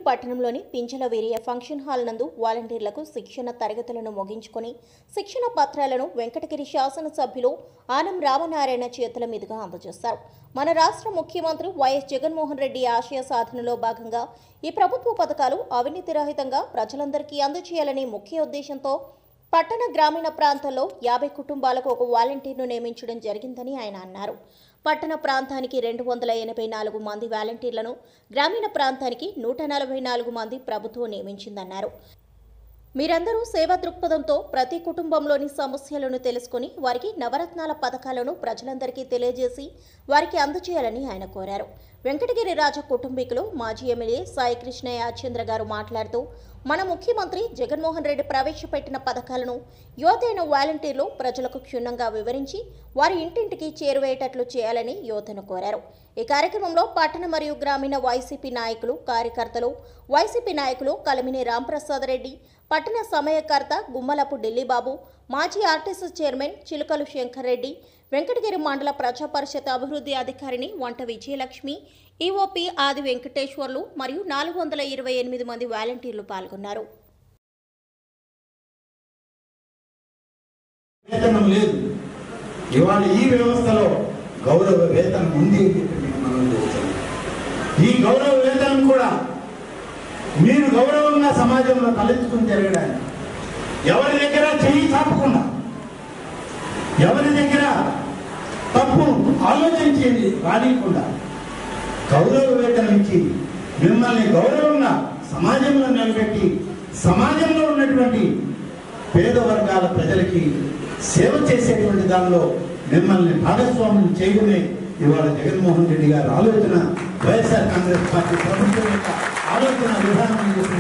పట్టణంలోని పింఛల వీరియ function hall నందు వాలంటీర్లకు శిక్షణ తరగతులను ముగించుకొని శిక్షణ పత్రాలను వెంకటగిరి శాసనసభ్యులు ఆనం రామనారాయణ చేతుల మీదుగా అందజేశారు మన రాష్ట్ర ముఖ్యమంత్రి వైఎస్ జగన్మోహన్ రెడ్డి ఆశయ సాధనలో భాగంగా ఈ ప్రభుత్వ పథకాలు అవినీతి రహితంగా ప్రజలందరికీ అందజేయాలనే ముఖ్య ఉద్దేశంతో పట్టణ గ్రామీణ ప్రాంతాల్లో యాభై కుటుంబాలకు ఒక వాలంటీర్ను నియమించడం జరిగిందని ఆయన అన్నారు పట్టణ ప్రాంతానికి రెండు వందల ఎనభై నాలుగు మంది వాలంటీర్లను గ్రామీణ ప్రాంతానికి నూట నలభై నాలుగు మంది ప్రభుత్వం నియమించిందన్నారు మీరందరూ సేవా దృక్పథంతో ప్రతి కుటుంబంలోని సమస్యలను తెలుసుకుని వారికి నవరత్నాల పథకాలను ప్రజలందరికీ తెలియజేసి వారికి అందజేయాలని ఆయన కోరారు వెంకటగిరి రాజ కుటుంబీకులు మాజీ ఎమ్మెల్యే సాయి కృష్ణ యాచంద్ర గారు మాట్లాడుతూ మన ముఖ్యమంత్రి జగన్మోహన్ రెడ్డి ప్రవేశపెట్టిన పథకాలను యువతైన వాలంటీర్లు ప్రజలకు క్షుణ్ణంగా వివరించి వారి ఇంటింటికి చేరువేయటట్లు చేయాలని యువతను కోరారు ఈ కార్యక్రమంలో పట్టణ మరియు గ్రామీణ వైసీపీ నాయకులు కార్యకర్తలు వైసీపీ నాయకులు కలిమిని రాంప్రసాద్ రెడ్డి పట్టణ సమయకర్త గుమ్మలపు ఢిల్లీబాబు మాజీ ఆర్టీసీ చైర్మన్ చిలుకలు శంకర్ రెడ్డి వెంకటగిరి మండల ప్రజా పరిషత్ అభివృద్ధి అధికారిని వంట విజయలక్ష్మి ఈఓపి ఆది వెంకటేశ్వర్లు మరియు నాలుగు వందల ఇరవై ఎనిమిది మంది వాలంటీర్లు పాల్గొన్నారు వేతనం లేదు ఇవాళ ఈ వ్యవస్థలో గౌరవ వేతనం ఉంది అని చెప్పి మీకు మనం చేస్తున్నాం ఈ గౌరవ వేతనం కూడా మీరు గౌరవంగా సమాజంలో తలెత్తుకుని తిరగడానికి ఎవరి దగ్గర చెయ్యి చాపకుండా ఎవరి దగ్గర తప్పు ఆలోచించేది రానియకుండా గౌరవ వేతనం ఇచ్చి మిమ్మల్ని గౌరవంగా సమాజంలో నిలబెట్టి సమాజంలో ఉన్నటువంటి పేద వర్గాల ప్రజలకి సేవ చేసేటువంటి దానిలో మిమ్మల్ని భాగస్వామ్యం చేయడమే ఇవాళ జగన్మోహన్ రెడ్డి గారి ఆలోచన వైఎస్ఆర్ కాంగ్రెస్ పార్టీ ప్రభుత్వం యొక్క ఆలోచన విధానం చేసిన